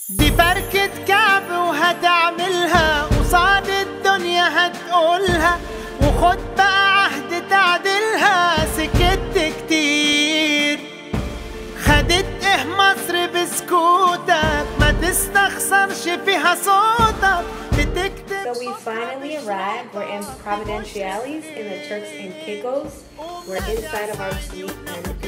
دي فركة كعب وهتعملها قصاد الدنيا هتقولها وخد بقى عهد تعدلها سكت كتير خدت ايه مصر بسكوتك ما تستخسرش فيها صوتك بتكتب So we finally arrived. We're in Providenciales in the Turks and Caicos. We're inside of our suite and